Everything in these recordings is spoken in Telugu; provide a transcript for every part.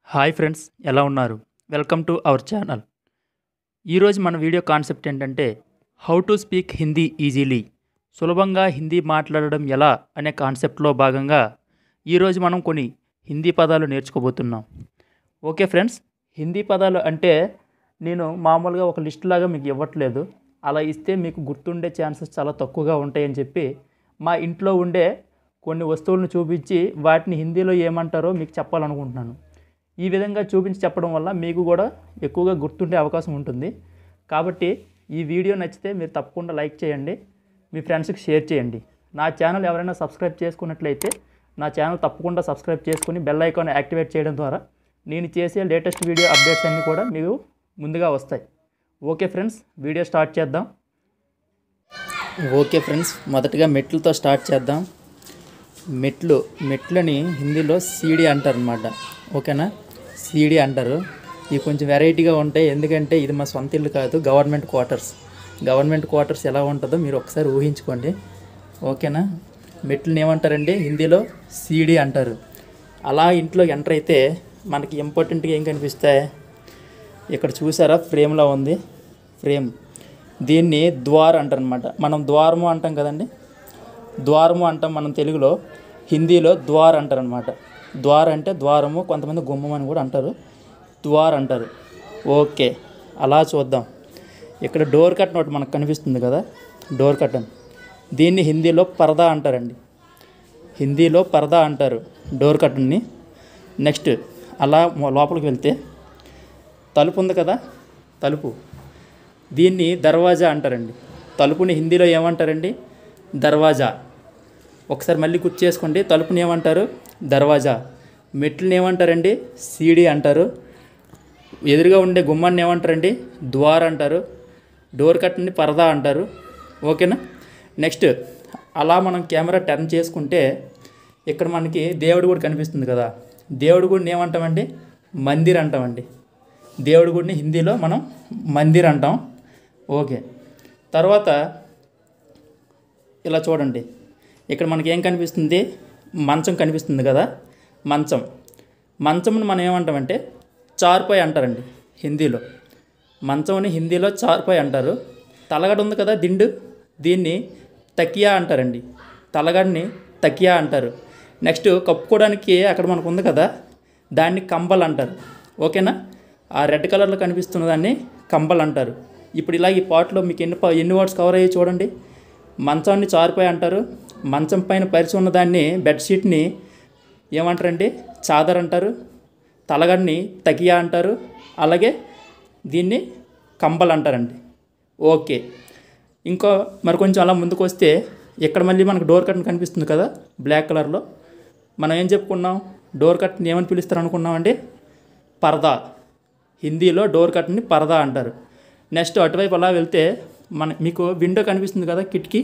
హాయ్ ఫ్రెండ్స్ ఎలా ఉన్నారు వెల్కమ్ టు అవర్ ఛానల్ ఈరోజు మన వీడియో కాన్సెప్ట్ ఏంటంటే how to speak Hindi easily సులభంగా హిందీ మాట్లాడడం ఎలా అనే కాన్సెప్ట్లో భాగంగా ఈరోజు మనం కొన్ని హిందీ పదాలు నేర్చుకోబోతున్నాం ఓకే ఫ్రెండ్స్ హిందీ పదాలు అంటే నేను మామూలుగా ఒక లిస్ట్ లాగా మీకు ఇవ్వట్లేదు అలా ఇస్తే మీకు గుర్తుండే ఛాన్సెస్ చాలా తక్కువగా ఉంటాయని చెప్పి మా ఇంట్లో ఉండే కొన్ని వస్తువులను చూపించి వాటిని హిందీలో ఏమంటారో మీకు చెప్పాలనుకుంటున్నాను ఈ విధంగా చూపించి చెప్పడం వల్ల మీకు కూడా ఎక్కువగా గుర్తుండే అవకాశం ఉంటుంది కాబట్టి ఈ వీడియో నచ్చితే మీరు తప్పకుండా లైక్ చేయండి మీ ఫ్రెండ్స్కి షేర్ చేయండి నా ఛానల్ ఎవరైనా సబ్స్క్రైబ్ చేసుకున్నట్లయితే నా ఛానల్ తప్పకుండా సబ్స్క్రైబ్ చేసుకుని బెల్ ఐకాన్ యాక్టివేట్ చేయడం ద్వారా నేను చేసే లేటెస్ట్ వీడియో అప్డేట్స్ అన్నీ కూడా మీకు ముందుగా వస్తాయి ఓకే ఫ్రెండ్స్ వీడియో స్టార్ట్ చేద్దాం ఓకే ఫ్రెండ్స్ మొదటగా మెట్లతో స్టార్ట్ చేద్దాం మెట్లు మెట్లని హిందీలో సీడీ అంటారు అనమాట ఓకేనా సీడీ అంటారు ఇవి కొంచెం వెరైటీగా ఉంటాయి ఎందుకంటే ఇది మా సొంత ఇల్లు కాదు గవర్నమెంట్ క్వార్టర్స్ గవర్నమెంట్ క్వార్టర్స్ ఎలా ఉంటుందో మీరు ఒకసారి ఊహించుకోండి ఓకేనా మెట్లని ఏమంటారండి హిందీలో సీడీ అంటారు అలా ఇంట్లో ఎంటర్ అయితే మనకి ఇంపార్టెంట్గా ఏం కనిపిస్తాయి ఇక్కడ చూసారా ఫ్రేమ్లో ఉంది ఫ్రేమ్ దీన్ని ద్వార్ అంటారు అనమాట మనం ద్వారము అంటాం కదండి ద్వారము అంటాం మనం తెలుగులో హిందీలో ద్వార్ అంటారు అనమాట ద్వార్ అంటే ద్వారము కొంతమంది గుమ్మం అని కూడా అంటారు ద్వార్ అంటారు ఓకే అలా చూద్దాం ఇక్కడ డోర్ కట్టన్ ఒకటి మనకు కనిపిస్తుంది కదా డోర్ కట్టన్ దీన్ని హిందీలో పరదా అంటారండి హిందీలో పరదా అంటారు డోర్ కట్టన్ని నెక్స్ట్ అలా మొ- లోపలికి వెళ్తే తలుపు ఉంది కదా తలుపు దీన్ని దర్వాజా అంటారండి తలుపుని హిందీలో ఏమంటారండి దర్వాజా ఒకసారి మళ్ళీ గుర్తు చేసుకోండి తలుపుని ఏమంటారు దర్వాజా మెట్లని ఏమంటారండి సీడీ అంటారు ఎదురుగా ఉండే గుమ్మాన్ని ఏమంటారండి ద్వార్ అంటారు డోర్ కట్టని పరదా అంటారు ఓకేనా నెక్స్ట్ అలా మనం కెమెరా టర్న్ చేసుకుంటే ఇక్కడ మనకి దేవుడి గుడి కనిపిస్తుంది కదా దేవుడి గుడిని ఏమంటామండి మందిర్ అంటామండి దేవుడి గుడిని హిందీలో మనం మందిర్ అంటాం ఓకే తర్వాత ఇలా చూడండి ఇక్కడ మనకి ఏం కనిపిస్తుంది మంచం కనిపిస్తుంది కదా మంచం మంచంని మనం ఏమంటామంటే చార్పాయ్ అంటారండి హిందీలో మంచంని హిందీలో చార్పాయ్ అంటారు తలగడ ఉంది కదా దిండు దీన్ని తకియా అంటారండి తలగడని తకియా అంటారు నెక్స్ట్ కప్పుకోవడానికి అక్కడ మనకు ఉంది కదా దాన్ని కంబల్ అంటారు ఓకేనా ఆ రెడ్ కలర్లో కనిపిస్తున్న దాన్ని కంబల్ అంటారు ఇప్పుడు ఇలా ఈ పాట్లో మీకు ఎన్ని పా- ఎన్ని వర్డ్స్ కవర్ అయ్యి చూడండి మంచాన్ని చారిపోయి అంటారు మంచం పైన పరిచి ఉన్న దాన్ని బెడ్షీట్ని ఏమంటారండి చాదర్ అంటారు తలగడిని తకియా అంటారు అలాగే దీన్ని కంబల్ అంటారండి ఓకే ఇంకో మరి కొంచెం అలా ముందుకు వస్తే ఇక్కడ మళ్ళీ మనకు డోర్ కట్టన్ కనిపిస్తుంది కదా బ్లాక్ కలర్లో మనం ఏం చెప్పుకున్నాం డోర్ కట్టన్ ఏమని పిలుస్తారు అనుకున్నామండి పరదా హిందీలో డోర్ కట్టని పరదా అంటారు నెక్స్ట్ అటువైపు అలా వెళ్తే మన మీకు విండో కనిపిస్తుంది కదా కిటికీ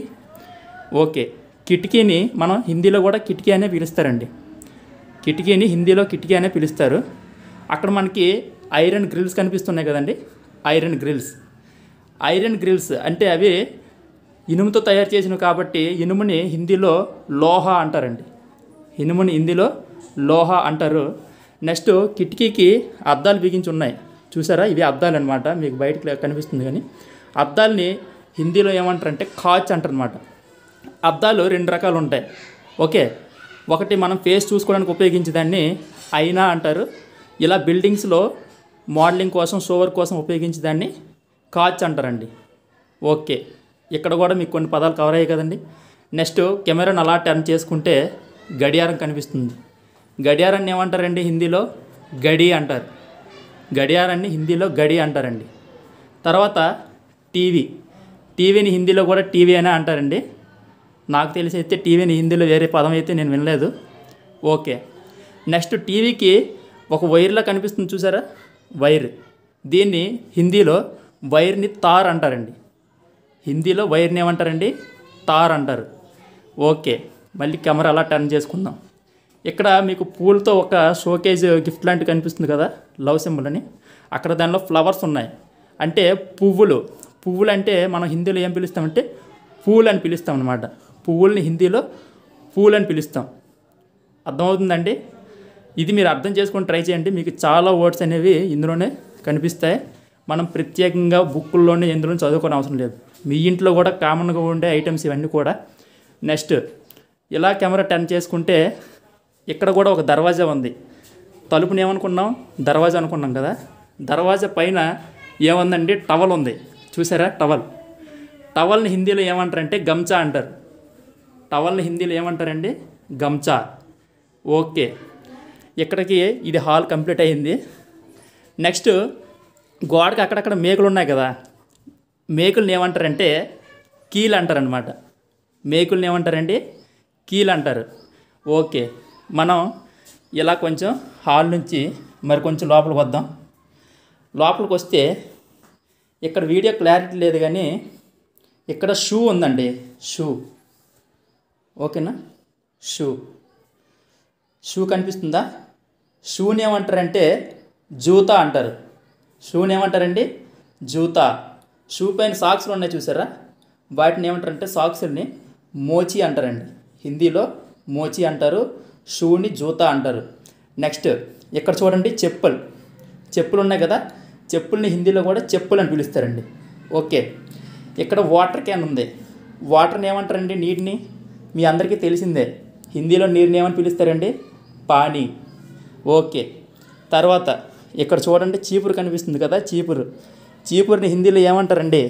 ఓకే కిటికీని మనం హిందీలో కూడా కిటికీ అనే పిలుస్తారండి కిటికీని హిందీలో కిటికీ అనే పిలుస్తారు అక్కడ మనకి ఐరన్ గ్రిల్స్ కనిపిస్తున్నాయి కదండి ఐరన్ గ్రిల్స్ ఐరన్ గ్రిల్స్ అంటే అవి ఇనుముతో తయారు చేసినవి కాబట్టి ఇనుముని హిందీలో లోహ అంటారండి ఇనుముని హిందీలో లోహ అంటారు నెక్స్ట్ కిటికీకి అద్దాలు బిగించి ఉన్నాయి చూసారా ఇవి అద్దాలు అనమాట మీకు బయటకు కనిపిస్తుంది కానీ అద్దాలని హిందీలో ఏమంటారంటే కాచ్ అంటారనమాట అద్దాలు రెండు రకాలు ఉంటాయి ఓకే ఒకటి మనం ఫేస్ చూసుకోవడానికి ఉపయోగించే దాన్ని అయినా అంటారు ఇలా బిల్డింగ్స్లో మోడలింగ్ కోసం షోవర్ కోసం ఉపయోగించే దాన్ని కాచ్ అంటారండి ఓకే ఇక్కడ కూడా మీకు కొన్ని పదాలు కవర్ అయ్యాయి కదండి నెక్స్ట్ కెమెరాను అలా టర్న్ చేసుకుంటే గడియారం కనిపిస్తుంది గడియారాన్ని ఏమంటారండి హిందీలో గడి అంటారు గడియారాన్ని హిందీలో గడి అంటారండి తర్వాత టీవీ టీవీని హిందీలో కూడా టీవీ అనే అంటారండి నాకు తెలిసి అయితే టీవీని హిందీలో వేరే పదం అయితే నేను వినలేదు ఓకే నెక్స్ట్ టీవీకి ఒక వైర్లా కనిపిస్తుంది చూసారా వైర్ దీన్ని హిందీలో వైర్ని తార్ అంటారండి హిందీలో వైర్ని ఏమంటారండి తార్ అంటారు ఓకే మళ్ళీ కెమెరా అలా టర్న్ చేసుకుందాం ఇక్కడ మీకు పూలతో ఒక షోకేజ్ గిఫ్ట్ లాంటి కనిపిస్తుంది కదా లవ్ సింబల్ అని అక్కడ దానిలో ఫ్లవర్స్ ఉన్నాయి అంటే పువ్వులు పువ్వులు అంటే మనం హిందీలో ఏం పిలుస్తామంటే పూలు అని పిలుస్తాం అనమాట పువ్వుల్ని హిందీలో పూలు అని పిలుస్తాం అర్థమవుతుందండి ఇది మీరు అర్థం చేసుకొని ట్రై చేయండి మీకు చాలా వర్డ్స్ అనేవి ఇందులోనే కనిపిస్తాయి మనం ప్రత్యేకంగా బుక్కుల్లోనే ఎందులో చదువుకోని అవసరం లేదు మీ ఇంట్లో కూడా కామన్గా ఉండే ఐటమ్స్ ఇవన్నీ కూడా నెక్స్ట్ ఇలా కెమెరా టర్న్ చేసుకుంటే ఇక్కడ కూడా ఒక దర్వాజా ఉంది తలుపుని ఏమనుకున్నాం దర్వాజా అనుకున్నాం కదా దర్వాజా పైన ఏముందండి టవల్ ఉంది చూసారా టవల్ టవల్ని హిందీలో ఏమంటారంటే గమ్చా అంటారు టవల్ని హిందీలో ఏమంటారండి గమ్చా ఓకే ఇక్కడికి ఇది హాల్ కంప్లీట్ అయ్యింది నెక్స్ట్ గోడకి అక్కడక్కడ మేకులు ఉన్నాయి కదా మేకుల్ని ఏమంటారంటే కీలు అంటారనమాట మేకుల్ని ఏమంటారండి కీలు అంటారు ఓకే మనం ఇలా కొంచెం హాల్ నుంచి మరి కొంచెం లోపలికి వద్దాం లోపలికి వస్తే ఇక్కడ వీడియో క్లారిటీ లేదు కానీ ఇక్కడ షూ ఉందండి షూ ఓకేనా షూ షూ కనిపిస్తుందా షూని ఏమంటారంటే జూతా అంటారు షూని ఏమంటారండి జూతా షూ పైన సాక్స్లు ఉన్నాయి చూసారా వాటిని ఏమంటారంటే సాక్స్ని మోచి అంటారండి హిందీలో మోచి అంటారు షూని జూతా అంటారు నెక్స్ట్ ఇక్కడ చూడండి చెప్పులు చెప్పులు ఉన్నాయి కదా చెప్పుల్ని హిందీలో కూడా చెప్పులు అని పిలుస్తారండి ఓకే ఇక్కడ వాటర్ క్యాన్ ఉంది వాటర్ని ఏమంటారండి నీటిని మీ అందరికీ తెలిసిందే హిందీలో నీరుని ఏమని పిలుస్తారండి పానీ ఓకే తర్వాత ఇక్కడ చూడండి చీపురు కనిపిస్తుంది కదా చీపురు చీపురుని హిందీలో ఏమంటారండి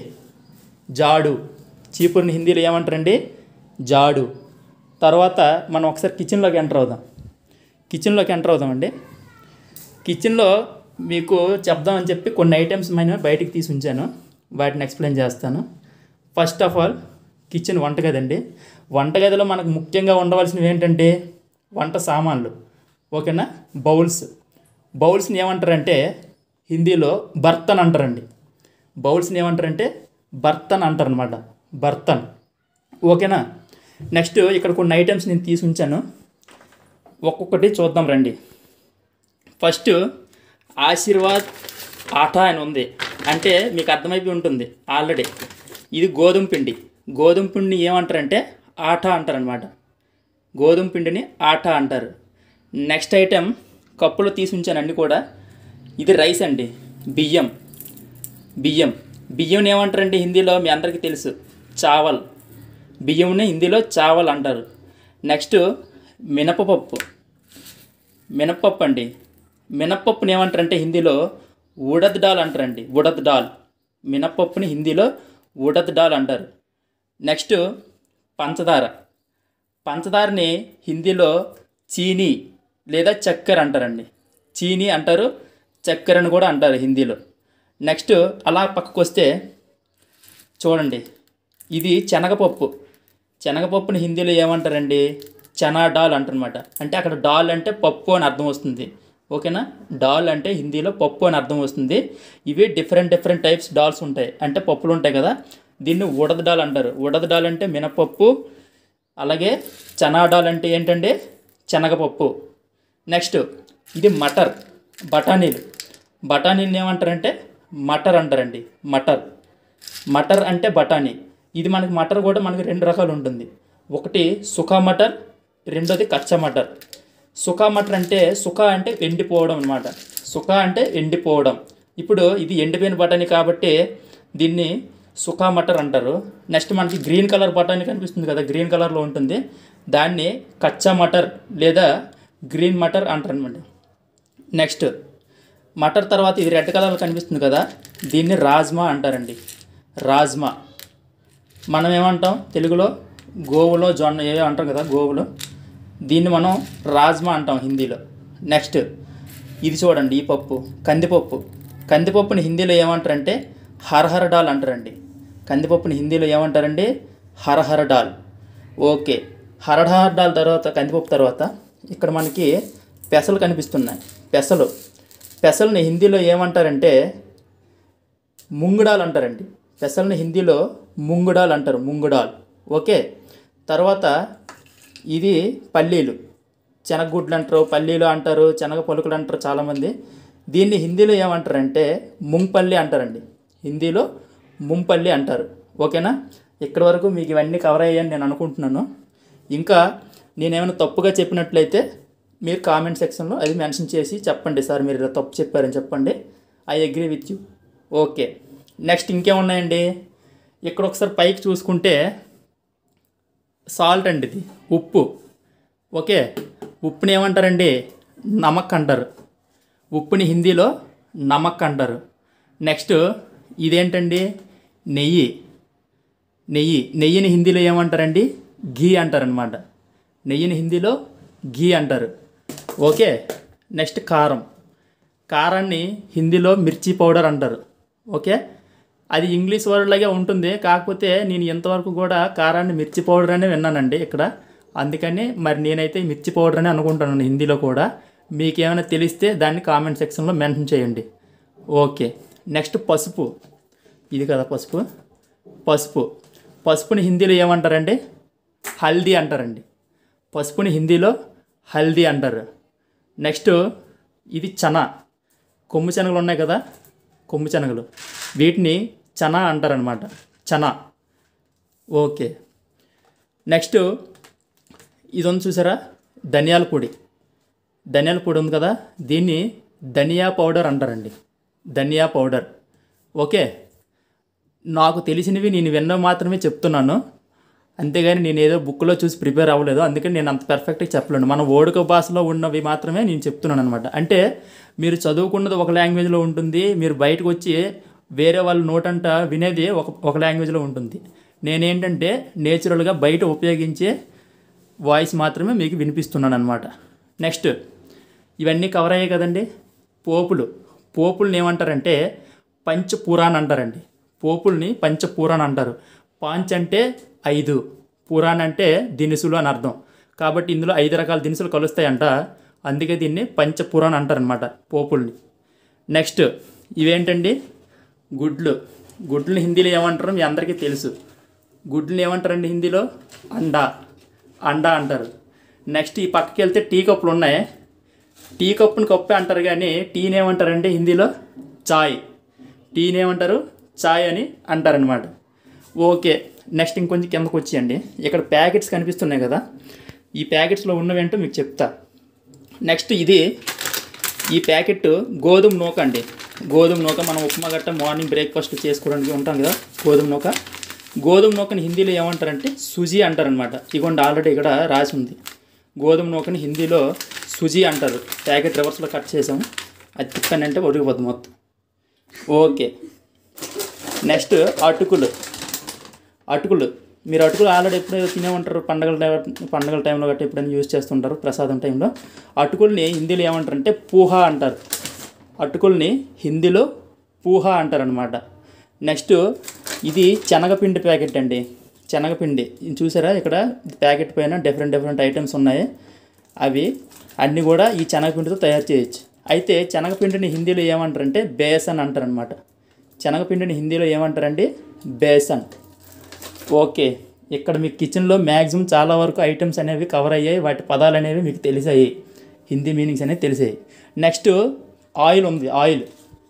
జాడు చీపురుని హిందీలో ఏమంటారండి జాడు తర్వాత మనం ఒకసారి కిచెన్లోకి ఎంటర్ అవుదాం కిచెన్లోకి ఎంటర్ అవుదామండి కిచెన్లో మీకు చెప్దామని చెప్పి కొన్ని ఐటమ్స్ నేను బయటికి తీసి ఉంచాను వాటిని ఎక్స్ప్లెయిన్ చేస్తాను ఫస్ట్ ఆఫ్ ఆల్ కిచెన్ వంటగది అండి వంటగదిలో మనకు ముఖ్యంగా ఉండవలసినవి ఏంటంటే వంట సామాన్లు ఓకేనా బౌల్స్ బౌల్స్ని ఏమంటారంటే హిందీలో బర్తన్ అంటారండి బౌల్స్ని ఏమంటారంటే బర్తన్ అంటారనమాట బర్తన్ ఓకేనా నెక్స్ట్ ఇక్కడ కొన్ని ఐటమ్స్ నేను తీసి ఉంచాను ఒక్కొక్కటి చూద్దాం రండి ఫస్ట్ ఆశీర్వాద్ ఆటా అని ఉంది అంటే మీకు అర్థమైపోయి ఉంటుంది ఆల్రెడీ ఇది గోధుమ పిండి గోధుమ పిండిని ఏమంటారంటే ఆటా అంటారనమాట గోధుమ పిండిని ఆటా అంటారు నెక్స్ట్ ఐటెం కప్పులో తీసి ఉంచాను అన్నీ కూడా ఇది రైస్ అండి బియ్యం బియ్యం బియ్యం ఏమంటారంటే హిందీలో మీ అందరికీ తెలుసు చావల్ బియ్యంని హిందీలో చావల్ అంటారు నెక్స్ట్ మినపపప్పు మినపప్పు అండి మినపప్పుని ఏమంటారంటే హిందీలో ఉడద్ డాల్ అంటారండి ఉడద్ డాల్ మినపప్పుని హిందీలో ఉడద్ డాల్ అంటారు నెక్స్ట్ పంచదార పంచదారని హిందీలో చీనీ లేదా చక్కెర అంటారండి చీనీ అంటారు చక్కెర అని కూడా అంటారు హిందీలో నెక్స్ట్ అలా పక్కకు వస్తే చూడండి ఇది శనగపప్పు శనగపప్పుని హిందీలో ఏమంటారండి చనా డాల్ అంటారనమాట అంటే అక్కడ డాల్ అంటే పప్పు అని అర్థం వస్తుంది ఓకేనా డాల్ అంటే హిందీలో పప్పు అని అర్థం వస్తుంది ఇవి డిఫరెంట్ డిఫరెంట్ టైప్స్ డాల్స్ ఉంటాయి అంటే పప్పులు ఉంటాయి కదా దీన్ని ఉడద డాల్ అంటారు ఉడద డాల్ అంటే మినపప్పు అలాగే చనా డాల్ అంటే ఏంటంటే శనగపప్పు నెక్స్ట్ ఇది మటర్ బఠానీలు బఠానీలు ఏమంటారంటే మటర్ అంటారండి మటర్ మటర్ అంటే బఠానీ ఇది మనకి మటర్ కూడా మనకి రెండు రకాలు ఉంటుంది ఒకటి సుఖా మటర్ రెండోది కచ్చా మటర్ సుఖా మటర్ అంటే సుఖ అంటే ఎండిపోవడం అనమాట సుఖ అంటే ఎండిపోవడం ఇప్పుడు ఇది ఎండిపోయిన బఠానీ కాబట్టి దీన్ని సుఖా మటర్ అంటారు నెక్స్ట్ మనకి గ్రీన్ కలర్ బఠానీ కనిపిస్తుంది కదా గ్రీన్ కలర్లో ఉంటుంది దాన్ని కచ్చా మటర్ లేదా గ్రీన్ మటర్ అంటారు అనమాట నెక్స్ట్ మటర్ తర్వాత ఇది రెడ్ కలర్లో కనిపిస్తుంది కదా దీన్ని రాజ్మా అంటారండి రాజ్మా మనం ఏమంటాం తెలుగులో గోవులో జొన్న ఏవో అంటాం కదా గోవులో దీన్ని మనం రాజ్మా అంటాం హిందీలో నెక్స్ట్ ఇది చూడండి ఈ పప్పు కందిపప్పు కందిపప్పుని హిందీలో ఏమంటారంటే హరహర డాల్ అంటారండి కందిపప్పుని హిందీలో ఏమంటారండి హరహర డాల్ ఓకే హరహర డాల్ తర్వాత కందిపప్పు తర్వాత ఇక్కడ మనకి పెసలు కనిపిస్తున్నాయి పెసలు పెసల్ని హిందీలో ఏమంటారంటే ముంగుడాల్ అంటారండి పెసల్ని హిందీలో ముంగుడాల్ అంటారు ముంగుడాల్ ఓకే తర్వాత ఇది పల్లీలు శనగగుడ్లు అంటారు పల్లీలు అంటారు శనగ పలుకులు అంటారు చాలామంది దీన్ని హిందీలో ఏమంటారంటే ముంపల్లి అంటారండి హిందీలో ముంపల్లి అంటారు ఓకేనా ఇక్కడి వరకు మీకు ఇవన్నీ కవర్ అయ్యాయని నేను అనుకుంటున్నాను ఇంకా నేనేమైనా తప్పుగా చెప్పినట్లయితే మీరు కామెంట్ సెక్షన్లో అది మెన్షన్ చేసి చెప్పండి సార్ మీరు ఇలా తప్పు చెప్పారని చెప్పండి I agree with you okay next ఇంకేమున్నాయండి ఇక్కడ ఒకసారి పైకి చూసుకుంటే సాల్ట్ అండి ఇది ఉప్పు ఓకే ఉప్పుని ఏమంటారండి నమక్ అంటారు ఉప్పుని హిందీలో నమక్ అంటారు నెక్స్ట్ ఇదేంటండి నెయ్యి నెయ్యి నెయ్యిని హిందీలో ఏమంటారండి ఘీ అంటారనమాట నెయ్యిని హిందీలో ఘీ అంటారు ఓకే నెక్స్ట్ కారం కారాన్ని హిందీలో మిర్చి పౌడర్ అంటారు ఓకే అది ఇంగ్లీష్ వర్డ్ లాగే ఉంటుంది కాకపోతే నేను ఇంతవరకు కూడా కారాన్ని మిర్చి పౌడర్ అనే విన్నానండి ఇక్కడ అందుకని మరి నేనైతే మిర్చి పౌడర్ అని అనుకుంటున్నాను హిందీలో కూడా మీకు ఏమైనా తెలిస్తే దాన్ని కామెంట్ సెక్షన్లో మెన్షన్ చేయండి ఓకే నెక్స్ట్ పసుపు ఇది కదా పసుపు పసుపు పసుపుని హిందీలో ఏమంటారండి హల్దీ అంటారండి పసుపుని హిందీలో హల్దీ అంటారు నెక్స్ట్ ఇది చనా కొమ్ము శనగలు ఉన్నాయి కదా కొమ్ము శనగలు వీటిని చనా అంటారనమాట చనా ఓకే నెక్స్ట్ ఇది ఉంది చూసారా ధనియాల పొడి ధనియాల పొడి ఉంది కదా దీన్ని ధనియా పౌడర్ అంటారండి ధనియా పౌడర్ ఓకే నాకు తెలిసినవి నేను విన్నవి మాత్రమే చెప్తున్నాను అంతేగాని నేను ఏదో బుక్లో చూసి ప్రిపేర్ అవ్వలేదు అందుకని నేను అంత పర్ఫెక్ట్గా చెప్పలేను మన ఓడుక భాషలో ఉన్నవి మాత్రమే నేను చెప్తున్నాను అనమాట అంటే మీరు చదువుకున్నది ఒక లాంగ్వేజ్లో ఉంటుంది మీరు బయటకు వచ్చి వేరే వాళ్ళ నోటంట వినేది ఒక ఒక లాంగ్వేజ్లో ఉంటుంది నేనేంటంటే నేచురల్గా బయట ఉపయోగించే వాయిస్ మాత్రమే మీకు వినిపిస్తున్నాను అనమాట నెక్స్ట్ ఇవన్నీ కవర్ అయ్యాయి కదండి పోపులు పోపుల్ని ఏమంటారంటే పంచపురాణ్ అంటారండి పోపుల్ని పంచపురాణ్ అంటారు పాంచ్ అంటే ఐదు పురాణ్ అంటే దినుసులు అని అర్థం కాబట్టి ఇందులో ఐదు రకాల దినుసులు కలుస్తాయంట అందుకే దీన్ని పంచపురాణ్ అంటారనమాట పోపుల్ని నెక్స్ట్ ఇవేంటండి గుడ్లు గుడ్లు హిందీలో ఏమంటారో మీ అందరికీ తెలుసు గుడ్లు ఏమంటారండి హిందీలో అండా అండా అంటారు నెక్స్ట్ ఈ పక్కకి వెళ్తే టీ కప్పులు ఉన్నాయి టీ కప్పుని కప్పే అంటారు కానీ టీని ఏమంటారంటే హిందీలో చాయ్ టీని ఏమంటారు చాయ్ అని అంటారనమాట ఓకే నెక్స్ట్ ఇంకొంచెం కిందకు వచ్చేయండి ఇక్కడ ప్యాకెట్స్ కనిపిస్తున్నాయి కదా ఈ ప్యాకెట్స్లో ఉన్నవేంటో మీకు చెప్తా నెక్స్ట్ ఇది ఈ ప్యాకెట్ గోధుమ నూక అండి గోధుమ నూక మనం ఉప్మా గట్ట మార్నింగ్ బ్రేక్ఫాస్ట్ చేసుకోవడానికి ఉంటాం కదా గోధుమ నూక గోధుమ నూకని హిందీలో ఏమంటారంటే సుజీ అంటారనమాట ఇగోండి ఆల్రెడీ ఇక్కడ రాసి ఉంది గోధుమ నూకని హిందీలో సుజీ అంటారు ప్యాకెట్ రివర్స్లో కట్ చేసాము అది తిప్పానంటే ఒరిగిపోద్ది మొత్తం ఓకే నెక్స్ట్ అటుకులు అటుకులు మీరు అటుకులు ఆల్రెడీ ఎప్పుడైనా తినే ఉంటారు పండగల టైం పండగల టైంలో గట్రా ఎప్పుడైనా యూజ్ చేస్తుంటారు ప్రసాదం టైంలో అటుకుల్ని హిందీలో ఏమంటారంటే పూహా అంటారు అటుకుల్ని హిందీలో పూహా అంటారనమాట నెక్స్ట్ ఇది శనగపిండి ప్యాకెట్ అండి శనగపిండి ఇది చూసారా ఇక్కడ ప్యాకెట్ పైన డిఫరెంట్ డిఫరెంట్ ఐటమ్స్ ఉన్నాయి అవి అన్నీ కూడా ఈ శనగపిండితో తయారు చేయొచ్చు అయితే శనగపిండిని హిందీలో ఏమంటారంటే బేసన్ అంటారనమాట శనగపిండిని హిందీలో ఏమంటారండి బేసన్ ఓకే ఇక్కడ మీ కిచెన్లో మ్యాక్సిమం చాలా వరకు ఐటమ్స్ అనేవి కవర్ అయ్యాయి వాటి పదాలు అనేవి మీకు తెలిసాయి హిందీ మీనింగ్స్ అనేవి తెలిసాయి నెక్స్ట్ ఆయిల్ ఉంది ఆయిల్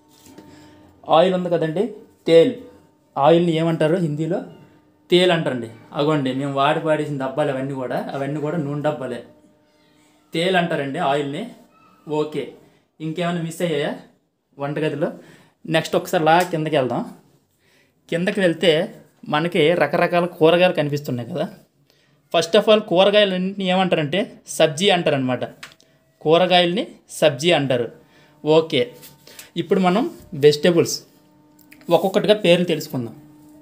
ఆయిల్ ఉంది కదండి తేల్ ఆయిల్ని ఏమంటారు హిందీలో తేల్ అంటారండి అగోండి మేము వాడి పాడేసిన డబ్బాలు అవన్నీ కూడా అవన్నీ కూడా నూనె డబ్బాలే తేల్ అంటారండి ఆయిల్ని ఓకే ఇంకేమైనా మిస్ అయ్యాయా వంటగదిలో నెక్స్ట్ ఒకసారి లా కిందకి వెళ్దాం కిందకి వెళ్తే మనకి రకరకాల కూరగాయలు కనిపిస్తున్నాయి కదా ఫస్ట్ ఆఫ్ ఆల్ కూరగాయలన్నింటినీ ఏమంటారంటే సబ్జీ అంటారనమాట కూరగాయల్ని సబ్జీ అంటారు ఓకే ఇప్పుడు మనం వెజిటేబుల్స్ ఒక్కొక్కటిగా పేర్లు తెలుసుకుందాం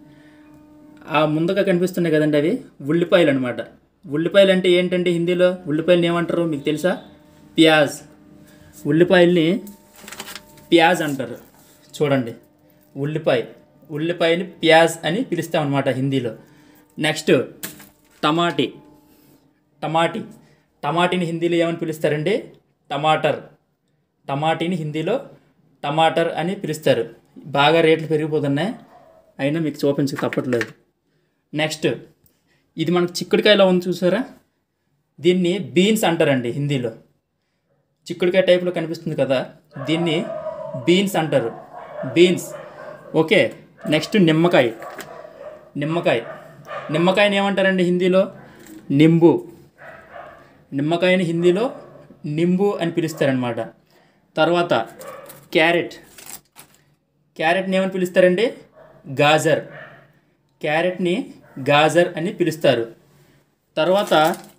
ఆ ముందుగా కనిపిస్తున్నాయి కదండి అవి ఉల్లిపాయలు అనమాట ఉల్లిపాయలు అంటే ఏంటంటే హిందీలో ఉల్లిపాయలు ఏమంటారు మీకు తెలుసా ప్యాజ్ ఉల్లిపాయల్ని ప్యాజ్ అంటారు చూడండి ఉల్లిపాయ ఉల్లిపాయని ప్యాజ్ అని పిలుస్తాం అనమాట హిందీలో నెక్స్ట్ టమాటీ టమాటీ టమాటీని హిందీలో ఏమని పిలుస్తారండి టమాటర్ టమాటీని హిందీలో టమాటర్ అని పిలుస్తారు బాగా రేట్లు పెరిగిపోతున్నాయి అయినా మీకు చూపించక తప్పట్లేదు నెక్స్ట్ ఇది మనకు చిక్కుడుకాయలో ఉంది చూసారా దీన్ని బీన్స్ అంటారండి హిందీలో చిక్కుడుకాయ టైప్లో కనిపిస్తుంది కదా దీన్ని బీన్స్ అంటారు బీన్స్ ఓకే నెక్స్ట్ నిమ్మకాయ నిమ్మకాయ నిమ్మకాయని ఏమంటారండి హిందీలో నింబు నిమ్మకాయని హిందీలో నింబు అని పిలుస్తారనమాట తర్వాత క్యారెట్ క్యారెట్ని ఏమని పిలుస్తారండి గాజర్ క్యారెట్ని గాజర్ అని పిలుస్తారు తర్వాత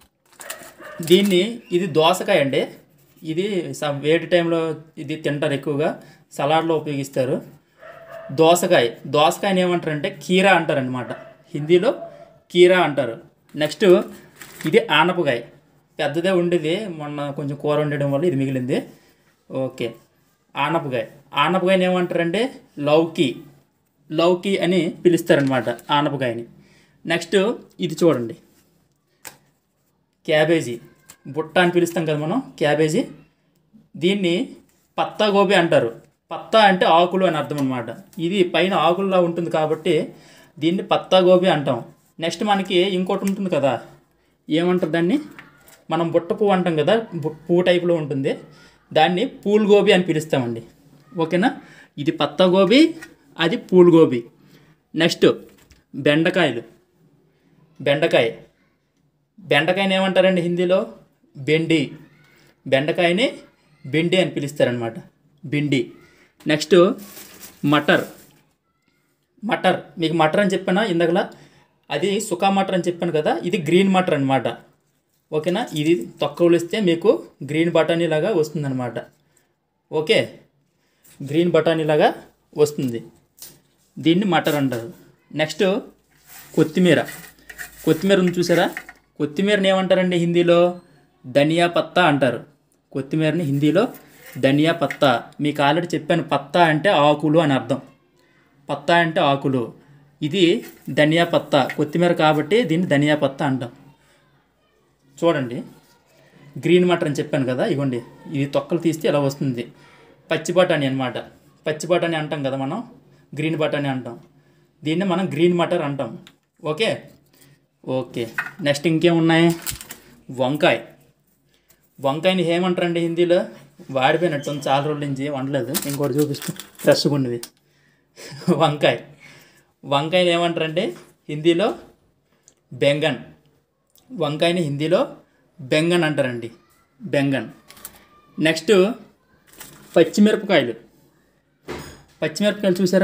దీన్ని ఇది దోసకాయ అండి ఇది స- వేడి టైంలో ఇది తింటారు ఎక్కువగా సలాడ్లో ఉపయోగిస్తారు దోసకాయ దోసకాయని ఏమంటారంటే కీరా అంటారనమాట హిందీలో కీరా అంటారు నెక్స్ట్ ఇది ఆనపకాయ పెద్దదే ఉండేది మొన్న కొంచెం కూర ఉండడం వల్ల ఇది మిగిలింది ఓకే ఆనపకాయ ఆనపకాయని ఏమంటారంటే లౌకి లౌకి అని పిలుస్తారనమాట ఆనపకాయని నెక్స్ట్ ఇది చూడండి క్యాబేజీ బుట్ట అని పిలుస్తాం కదా మనం క్యాబేజీ దీన్ని పత్తా గోబీ అంటారు పత్తా అంటే ఆకులు అని అర్థం అనమాట ఇది పైన ఆకుల్లా ఉంటుంది కాబట్టి దీన్ని పత్తా గోబీ అంటాం నెక్స్ట్ మనకి ఇంకోటి ఉంటుంది కదా ఏమంటారు దాన్ని మనం బుట్ట పువ్వు అంటాం కదా బు- పువ్వు టైప్లో ఉంటుంది దాన్ని పూల్ గోబీ అని పిలుస్తామండి ఓకేనా ఇది పత్తా గోబీ అది పూల్ గోబీ నెక్స్ట్ బెండకాయలు బెండకాయ బెండకాయని ఏమంటారండి హిందీలో బెండి బెండకాయని బెండి అని పిలుస్తారనమాట బెండి నెక్స్ట్ మటర్ మటర్ మీకు మటర్ అని చెప్పానా ఇందాకలా అది సుకా మటర్ అని చెప్పాను కదా ఇది గ్రీన్ మటర్ అనమాట ఓకేనా ఇది తొక్కలిస్తే మీకు గ్రీన్ బఠానీ లాగా వస్తుందన్నమాట ఓకే గ్రీన్ బఠానీ లాగా వస్తుంది దీన్ని మటర్ అంటారు నెక్స్ట్ కొత్తిమీర కొత్తిమీర ఉంది చూసారా కొత్తిమీరని ఏమంటారండి హిందీలో ధనియా పత్తా అంటారు కొత్తిమీరని హిందీలో ధనియా పత్తా మీకు ఆల్రెడీ చెప్పాను పత్తా అంటే ఆకులు అని అర్థం పత్తా అంటే ఆకులు ఇది ధనియా పత్తా కొత్తిమీర కాబట్టి దీన్ని ధనియా పత్తా అంటాం చూడండి గ్రీన్ మటర్ అని చెప్పాను కదా ఇగోండి ఇది తొక్కలు తీస్తే ఇలా వస్తుంది పచ్చి బఠానీ అనమాట పచ్చి బఠానీ అంటాం కదా మనం గ్రీన్ బఠానీ అంటాం దీన్ని మనం గ్రీన్ మటర్ అంటాం ఓకే ఓకే నెక్స్ట్ ఇంకేమున్నాయి వంకాయ వంకాయని ఏమంటారండి హిందీలో వాడిపోయినట్టు చాలా రోజుల నుంచి వండలేదు ఇంకోటి చూపిస్తూ ఫ్రెష్గా ఉన్నది వంకాయ వంకాయని ఏమంటారంటే హిందీలో బెంగన్ వంకాయని హిందీలో బెంగన్ అంటారండి బెంగన్ నెక్స్ట్ పచ్చిమిరపకాయలు పచ్చిమిరపకాయలు చూసారా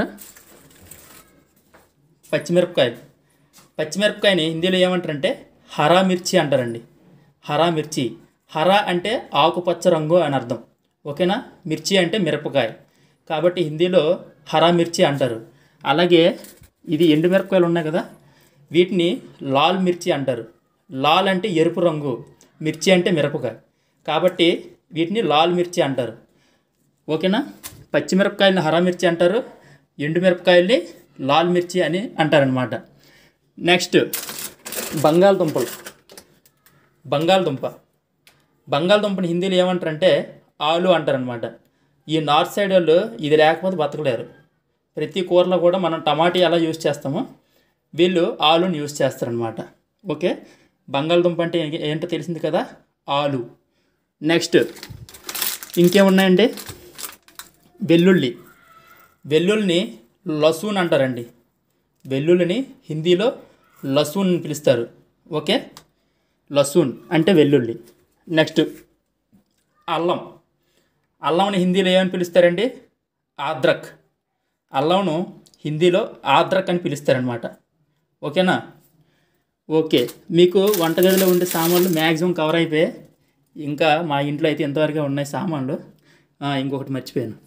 పచ్చిమిరపకాయలు పచ్చిమిరపకాయని హిందీలో ఏమంటారంటే హరా మిర్చి అంటారండి హరా మిర్చి హరా అంటే ఆకుపచ్చ రంగు అని అర్థం ఓకేనా మిర్చి అంటే మిరపకాయ కాబట్టి హిందీలో హరా మిర్చి అంటారు అలాగే ఇది ఎండు మిరపకాయలు ఉన్నాయి కదా వీటిని లాల్ మిర్చి అంటారు లాల్ అంటే ఎరుపు రంగు మిర్చి అంటే మిరపకాయ కాబట్టి వీటిని లాల్ మిర్చి అంటారు ఓకేనా పచ్చిమిరపకాయలని హరా మిర్చి అంటారు ఎండు మిరపకాయల్ని లాల్ మిర్చి అని అంటారనమాట నెక్స్ట్ బంగాళదుంపలు బంగాళదుంప బంగాళదుంపని హిందీలో ఏమంటారంటే ఆలు అంటారనమాట ఈ నార్త్ సైడ్ వాళ్ళు ఇది లేకపోతే బతకలేరు ప్రతి కూరలో కూడా మనం టమాటీ ఎలా యూజ్ చేస్తామో వీళ్ళు ఆలుని యూజ్ చేస్తారనమాట ఓకే బంగాళదుంప అంటే ఏ- ఏంటో తెలిసింది కదా ఆలు నెక్స్ట్ ఇంకేమున్నాయండి వెల్లుల్లి వెల్లుల్లిని లసూన్ అంటారండి వెల్లుల్లిని హిందీలో లసూన్ అని పిలుస్తారు ఓకే లసూన్ అంటే వెల్లుల్లి నెక్స్ట్ అల్లం అల్లంని హిందీలో ఏమని పిలుస్తారండి ఆద్రక్ అల్లంను హిందీలో ఆద్రక్ అని పిలుస్తారనమాట ఓకేనా ఓకే మీకు వంటగదిలో ఉండే సామాన్లు మ్యాక్సిమం కవర్ అయిపోయాయి ఇంకా మా ఇంట్లో అయితే ఎంతవరకు ఉన్నాయి సామాన్లు ఆ, ఇంకొకటి మర్చిపోయాను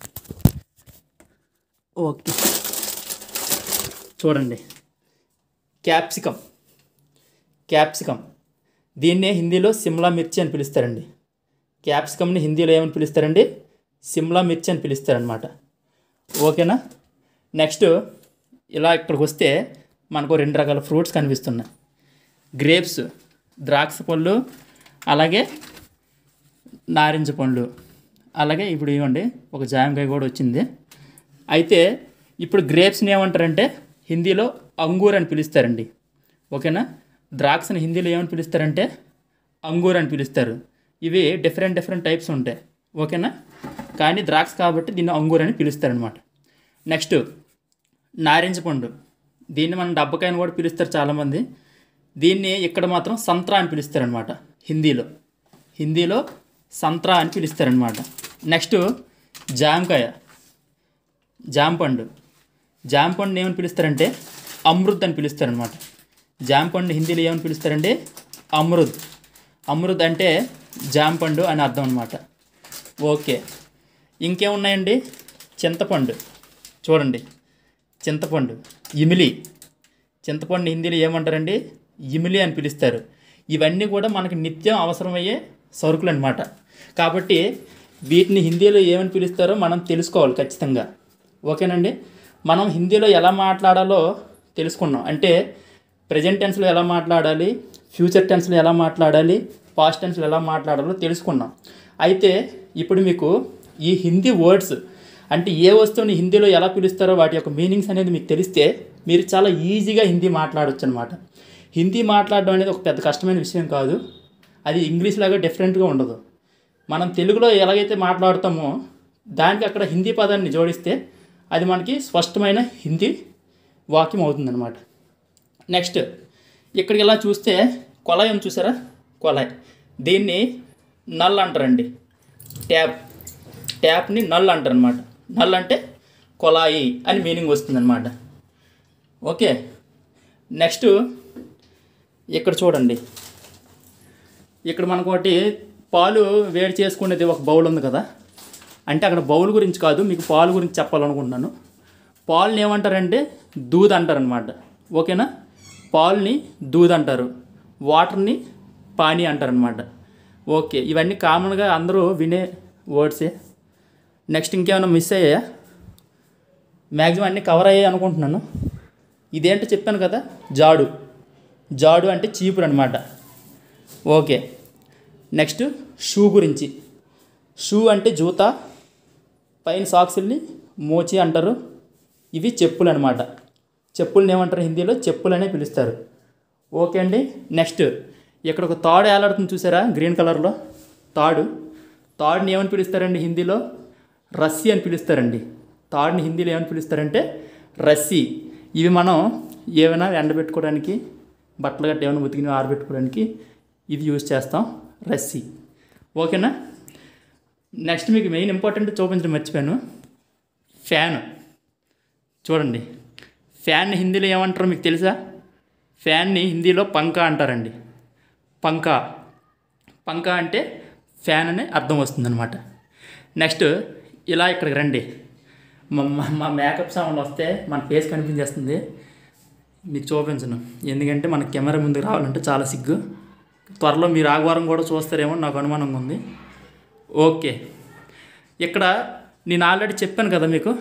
ఓకే చూడండి క్యాప్సికమ్ క్యాప్సికమ్ దీన్నే హిందీలో సిమ్లా మిర్చి అని పిలుస్తారండి క్యాప్సికమ్ని హిందీలో ఏమని పిలుస్తారండి సిమ్లా మిర్చి అని పిలుస్తారనమాట ఓకేనా నెక్స్ట్ ఇలా ఇక్కడికి వస్తే మనకు రెండు రకాల ఫ్రూట్స్ కనిపిస్తున్నాయి గ్రేప్స్ ద్రాక్ష పళ్ళు అలాగే నారింజ పండ్లు అలాగే ఇప్పుడు ఇవ్వండి ఒక జామకాయ కూడా వచ్చింది అయితే ఇప్పుడు గ్రేప్స్ని ఏమంటారంటే హిందీలో అంగూర్ అని పిలుస్తారండి ఓకేనా ద్రాక్షని హిందీలో ఏమని పిలుస్తారంటే అంగూర్ అని పిలుస్తారు ఇవి డిఫరెంట్ డిఫరెంట్ టైప్స్ ఉంటాయి ఓకేనా కానీ ద్రాక్ష కాబట్టి దీన్ని అంగూర్ అని పిలుస్తారనమాట నెక్స్ట్ నారింజ పండు దీన్ని మనం డబ్బకాయని కూడా పిలుస్తారు చాలామంది దీన్ని ఇక్కడ మాత్రం సంత్రా అని పిలుస్తారనమాట హిందీలో హిందీలో సంత్రా అని పిలుస్తారనమాట నెక్స్ట్ జామకాయ జామ పండు జామ పండుని ఏమని పిలుస్తారంటే అమృత్ అని పిలుస్తారనమాట జామ పండు హిందీలో ఏమని పిలుస్తారంటే అమృత్ అమృత్ అంటే జామ పండు అని అర్థం అనమాట ఓకే ఇంకేమున్నాయండి చింతపండు చూడండి చింతపండు ఇమిలి చింతపండు హిందీలో ఏమంటారండి ఇమిలి అని పిలుస్తారు ఇవన్నీ కూడా మనకి నిత్యం అవసరమయ్యే సరుకులు అనమాట కాబట్టి వీటిని హిందీలో ఏమని పిలుస్తారో మనం తెలుసుకోవాలి ఖచ్చితంగా ఓకేనండి మనం హిందీలో ఎలా మాట్లాడాలో తెలుసుకున్నాం అంటే ప్రజెంట్ టెన్స్లో ఎలా మాట్లాడాలి ఫ్యూచర్ టెన్స్లో ఎలా మాట్లాడాలి పాస్ట్ టెన్స్లో ఎలా మాట్లాడాలో తెలుసుకున్నాం అయితే ఇప్పుడు మీకు ఈ హిందీ వర్డ్స్ అంటే ఏ వస్తువుని హిందీలో ఎలా పిలుస్తారో వాటి యొక్క మీనింగ్స్ అనేది మీకు తెలిస్తే మీరు చాలా ఈజీగా హిందీ మాట్లాడవచ్చు అనమాట హిందీ మాట్లాడడం అనేది ఒక పెద్ద కష్టమైన విషయం కాదు అది ఇంగ్లీష్ లాగా డిఫరెంట్గా ఉండదు మనం తెలుగులో ఎలాగైతే మాట్లాడతామో దానికి అక్కడ హిందీ పదాన్ని జోడిస్తే అది మనకి స్పష్టమైన హిందీ వాక్యం అవుతుందన్నమాట నెక్స్ట్ ఇక్కడికి ఇలా చూస్తే కొలాయి ఉంది చూసారా కొలాయి దీన్ని నల్ అంటారండి ట్యాప్ ట్యాప్ని నల్ అంటారు అనమాట నల్ అంటే కొలాయి అని మీనింగ్ వస్తుందన్నమాట ఓకే నెక్స్ట్ ఇక్కడ చూడండి ఇక్కడ మనకు ఒకటి పాలు వేడి చేసుకునేది ఒక బౌల్ ఉంది కదా అంటే అక్కడ బౌల్ గురించి కాదు మీకు పాలు గురించి చెప్పాలనుకుంటున్నాను పాలుని ఏమంటారంటే దూద్ అంటారనమాట ఓకేనా పాలుని దూద్ అంటారు వాటర్ని పానీ అంటారనమాట ఓకే ఇవన్నీ కామన్గా అందరూ వినే వర్డ్సే నెక్స్ట్ ఇంకేమైనా మిస్ అయ్యాయా మ్యాక్సిమం అన్నీ కవర్ అయ్యాయి అనుకుంటున్నాను ఇదేంటో చెప్పాను కదా జాడు జాడు అంటే చీపురు అనమాట ఓకే నెక్స్ట్ షూ గురించి షూ అంటే జూతా పైన సాక్సుల్ని మోచి అంటారు ఇవి చెప్పులు అనమాట చెప్పుల్ని ఏమంటారు హిందీలో చెప్పులు అనే పిలుస్తారు ఓకే అండి నెక్స్ట్ ఇక్కడ ఒక తాడు ఏలాడుతుంది చూసారా గ్రీన్ కలర్లో తాడు తాడుని ఏమని పిలుస్తారండి హిందీలో రస్సీ అని పిలుస్తారండి తాడుని హిందీలో ఏమని పిలుస్తారంటే రస్సీ ఇవి మనం ఏమైనా ఎండబెట్టుకోవడానికి బట్టలు గట్ట ఏమైనా ఉతికిన ఆరబెట్టుకోవడానికి ఇది యూజ్ చేస్తాం రస్సీ ఓకేనా నెక్స్ట్ మీకు మెయిన్ ఇంపార్టెంట్ చూపించడం మర్చిపోయాను ఫ్యాన్ చూడండి ఫ్యాన్ హిందీలో ఏమంటారో మీకు తెలుసా ఫ్యాన్ని హిందీలో పంకా అంటారండి పంకా పంకా అంటే ఫ్యాన్ అనే అర్థం వస్తుందన్నమాట నెక్స్ట్ ఇలా ఇక్కడికి రండి మా మా- మా మేకప్ సౌండ్ వస్తే మన ఫేస్ కనిపించేస్తుంది మీకు చూపించను ఎందుకంటే మన కెమెరా ముందుకు రావాలంటే చాలా సిగ్గు త్వరలో మీరు ఆగవారం కూడా చూస్తారేమో నాకు అనుమానంగా ఉంది ఓకే ఇక్కడ నేను ఆల్రెడీ చెప్పాను కదా మీకు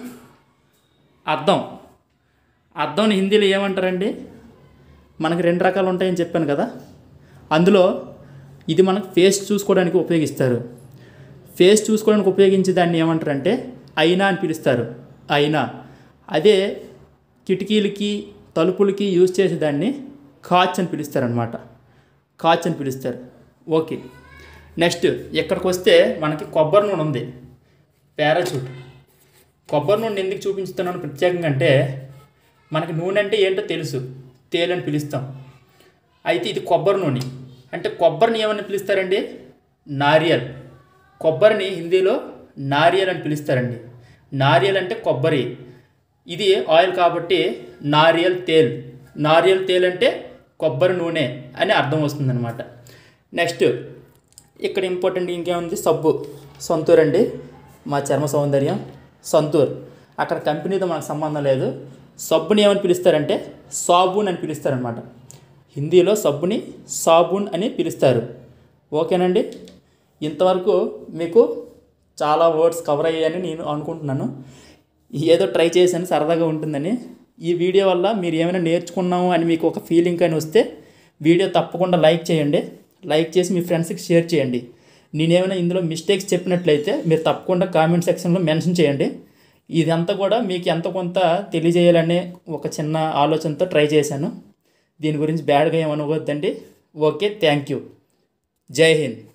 అద్దం అద్దంని హిందీలో ఏమంటారండి మనకి రెండు రకాలు ఉంటాయని చెప్పాను కదా అందులో ఇది మనకు ఫేస్ చూసుకోవడానికి ఉపయోగిస్తారు ఫేస్ చూసుకోవడానికి ఉపయోగించే దాన్ని ఏమంటారంటే అయినా అని పిలుస్తారు అయినా అదే కిటికీలకి తలుపులకి యూజ్ చేసే దాన్ని కాచ్ అని పిలుస్తారనమాట కాచ్ అని పిలుస్తారు ఓకే నెక్స్ట్ ఇక్కడికి వస్తే మనకి కొబ్బరి నూనె ఉంది పారాచూట్ కొబ్బరి నూనె ఎందుకు చూపించుతున్నాను ప్రత్యేకంగా అంటే మనకి నూనె అంటే ఏంటో తెలుసు తేలు అని పిలుస్తాం అయితే ఇది కొబ్బరి నూనె అంటే కొబ్బరిని ఏమని పిలుస్తారండి నారియల్ కొబ్బరిని హిందీలో నారియల్ అని పిలుస్తారండి నారియల్ అంటే కొబ్బరి ఇది ఆయిల్ కాబట్టి నారియల్ తేల్ నారియల్ తేల్ అంటే కొబ్బరి నూనె అని అర్థం వస్తుందన్నమాట నెక్స్ట్ ఇక్కడ ఇంపార్టెంట్ ఇంకేముంది సబ్బు సొంతూర్ అండి మా చర్మ సౌందర్యం సంతూర్ అక్కడ కంపెనీతో మనకు సంబంధం లేదు సబ్బుని ఏమని పిలుస్తారంటే సాబూన్ అని పిలుస్తారనమాట హిందీలో సబ్బుని సాబూన్ అని పిలుస్తారు ఓకేనండి ఇంతవరకు మీకు చాలా వర్డ్స్ కవర్ అయ్యాయని నేను అనుకుంటున్నాను ఏదో ట్రై చేశాను సరదాగా ఉంటుందని ఈ వీడియో వల్ల మీరు ఏమైనా నేర్చుకున్నాము అని మీకు ఒక ఫీలింగ్ కానీ వస్తే వీడియో తప్పకుండా లైక్ చేయండి లైక్ చేసి మీ ఫ్రెండ్స్కి షేర్ చేయండి నేనేమైనా ఇందులో మిస్టేక్స్ చెప్పినట్లయితే మీరు తప్పకుండా కామెంట్ సెక్షన్లో మెన్షన్ చేయండి ఇదంతా కూడా మీకు ఎంత కొంత తెలియజేయాలనే ఒక చిన్న ఆలోచనతో ట్రై చేశాను దీని గురించి బ్యాడ్గా ఏమనుకోవద్దండి ఓకే థ్యాంక్ యూ జై హింద్